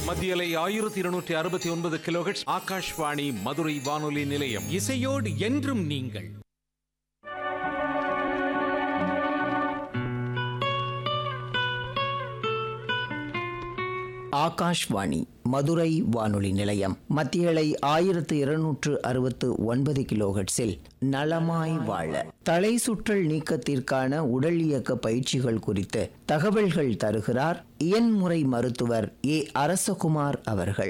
மத்தியலை ஆயிரத்தி இருநூற்றி அறுபத்தி ஒன்பது கிலோஹெட்ஸ் ஆகாஷ்வாணி மதுரை வானொலி நிலையம் இசையோடு என்றும் நீங்கள் ஆகாஷ்வாணி மதுரை வானொலி நிலையம் மத்தியலை ஆயிரத்து இருநூற்று அறுபத்து ஒன்பது கிலோஹெட்ஸில் நலமாய் வாழ தலை சுற்றல் நீக்கத்திற்கான உடல் இயக்க பயிற்சிகள் குறித்து தகவல்கள் தருகிறார் இயன்முறை மருத்துவர் ஏ அரசகுமார் அவர்கள்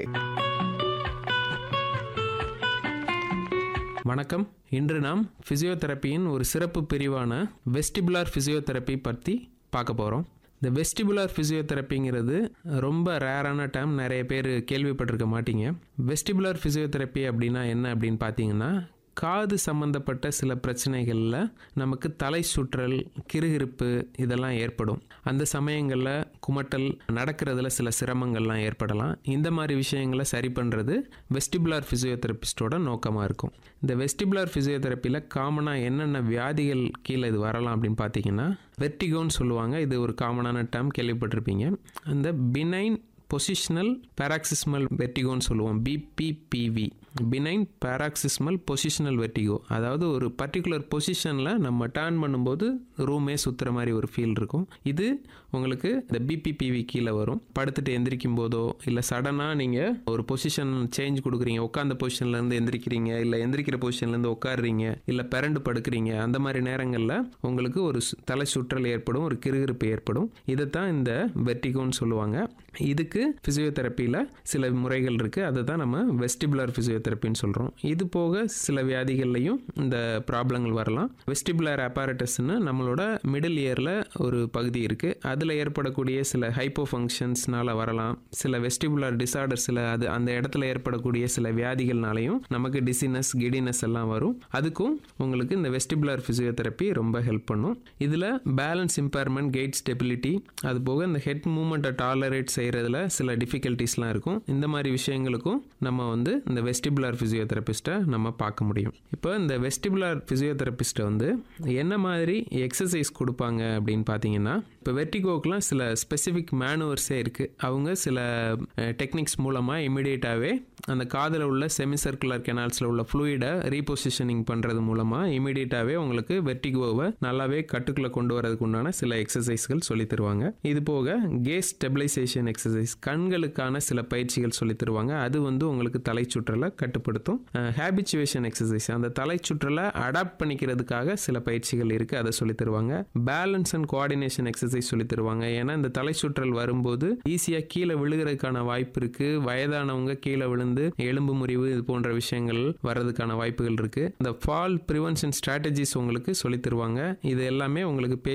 வணக்கம் இன்று நாம் ஃபிசியோதெரப்பியின் ஒரு சிறப்பு பிரிவான வெஸ்டிபுலார் ஃபிசியோதெரப்பி பற்றி பார்க்க போகிறோம் இந்த வெஸ்டிபுலார் ஃபிசியோதெரப்பிங்கிறது ரொம்ப ரேரான டேம் நிறைய பேர் கேள்விப்பட்டிருக்க மாட்டீங்க வெஸ்டிபுலார் ஃபிசியோதெரப்பி அப்படின்னா என்ன அப்படின்னு பார்த்தீங்கன்னா காது சம்பந்தப்பட்ட சில பிரச்சனைகளில் நமக்கு தலை சுற்றல் கிறுகிறுப்பு இதெல்லாம் ஏற்படும் அந்த சமயங்களில் குமட்டல் நடக்கிறதுல சில சிரமங்கள்லாம் ஏற்படலாம் இந்த மாதிரி விஷயங்களை சரி பண்ணுறது வெஸ்டிபுலார் ஃபிசியோதெரபிஸ்டோட நோக்கமாக இருக்கும் இந்த வெஸ்டிபுலார் ஃபிசியோதெரப்பியில் காமனாக என்னென்ன வியாதிகள் கீழே இது வரலாம் அப்படின்னு பார்த்தீங்கன்னா வெர்டிகோன்னு சொல்லுவாங்க இது ஒரு காமனான டேர்ம் கேள்விப்பட்டிருப்பீங்க அந்த பினைன் பொசிஷனல் பேராக்சிஸ்மல் வெர்டிகோன்னு சொல்லுவோம் பிபிபிவி பினைன் பேராக்சிஸ்மல் பொசிஷனல் வெர்டிகோ அதாவது ஒரு பர்டிகுலர் பொசிஷனில் நம்ம டேர்ன் பண்ணும்போது ரூமே சுற்றுற மாதிரி ஒரு ஃபீல் இருக்கும் இது உங்களுக்கு இந்த பிபிபிவி கீழே வரும் படுத்துட்டு எந்திரிக்கும் போதோ இல்லை சடனாக நீங்கள் ஒரு பொசிஷன் சேஞ்ச் கொடுக்குறீங்க உட்காந்த பொசிஷன்லேருந்து எந்திரிக்கிறீங்க இல்லை எந்திரிக்கிற பொசிஷன்லேருந்து உட்காடுறீங்க இல்லை பிறண்டு படுக்கிறீங்க அந்த மாதிரி நேரங்களில் உங்களுக்கு ஒரு சு- தலை சுற்றல் ஏற்படும் ஒரு கிறுகிறுப்பு ஏற்படும் இதைத்தான் இந்த வெர்டிகோன்னு சொல்லுவாங்க இதுக்கு ஃபிசியோதெரப்பியில் சில முறைகள் இருக்குது அதை தான் நம்ம வெஸ்டிபுலர் ஃபிசியோதெரப்பின்னு சொல்கிறோம் இது போக சில வியாதிகள்லையும் இந்த ப்ராப்ளங்கள் வரலாம் வெஸ்டிபுலர் apparatusன்னு நம்மளோட மிடில் இயரில் ஒரு பகுதி இருக்குது அதில் ஏற்படக்கூடிய சில ஹைப்போ ஃபங்க்ஷன்ஸ்னால வரலாம் சில வெஸ்டிபுலர் டிசார்டர்ஸில் அது அந்த இடத்துல ஏற்படக்கூடிய சில வியாதிகள்னாலையும் நமக்கு டிசினஸ் கிடினஸ் எல்லாம் வரும் அதுக்கும் உங்களுக்கு இந்த வெஸ்டிபுலர் ஃபிசியோதெரப்பி ரொம்ப ஹெல்ப் பண்ணும் இதில் பேலன்ஸ் இம்பேர்மெண்ட் கெயிட் ஸ்டெபிலிட்டி அது போக இந்த ஹெட் மூமெண்ட்டை டாலரேட் செய்கிறதுல சில டிஃபிகல்ட்டிஸ்லாம் இருக்கும் இந்த மாதிரி விஷயங்களுக்கும் நம்ம வந்து இந்த வெஸ்டிபுலர் ஃபிசியோதெரபிஸ்ட்டை நம்ம பார்க்க முடியும் இப்போ இந்த வெஸ்டிபுலர் ஃபிசியோதெரபிஸ்ட்டை வந்து என்ன மாதிரி எக்ஸசைஸ் கொடுப்பாங்க அப்படின்னு பார்த்தீங்கன்னா இப்போ வெர்டிகோக்கெலாம் சில ஸ்பெசிஃபிக் மேனுவர்ஸே இருக்குது அவங்க சில டெக்னிக்ஸ் மூலமாக இமிடியேட்டாகவே அந்த காதில் உள்ள செமி சர்க்குலர் கெனால்ஸில் உள்ள ஃப்ளூயிடை ரீபொசிஷனிங் பண்ணுறது மூலமாக இமிடியேட்டாகவே உங்களுக்கு வெர்டிகோவை நல்லாவே கட்டுக்குள்ளே கொண்டு வரதுக்கு உண்டான சில எக்ஸசைஸ்கள் சொல்லித் தருவாங்க இது போக கேஸ் ஸ்டெபிலைசேஷன் எக்ஸசைஸ் கண்களுக்கான சில பயிற்சிகள் சொல்லித் தருவாங்க அது வந்து உங்களுக்கு தலை சுற்றலை கட்டுப்படுத்தும் ஹேபிச்சுவேஷன் எக்ஸசைஸ் அந்த தலை சுற்றலை அடாப்ட் பண்ணிக்கிறதுக்காக சில பயிற்சிகள் இருக்குது அதை சொல்லித் தருவாங்க பேலன்ஸ் அண்ட் கோஆர்டினேஷன் எக்ஸசைஸ் சொல்லித் தருவாங்க ஏன்னா இந்த தலை சுற்றல் வரும்போது ஈஸியாக கீழே விழுகிறதுக்கான வாய்ப்பு இருக்குது வயதானவங்க கீழே விழுந்து எலும்பு முறிவு இது போன்ற விஷயங்கள் வர்றதுக்கான வாய்ப்புகள் இருக்குது இந்த ஃபால் ப்ரிவென்ஷன் ஸ்ட்ராட்டஜிஸ் உங்களுக்கு சொல்லித் தருவாங்க இது எல்லாமே உங்களுக்கு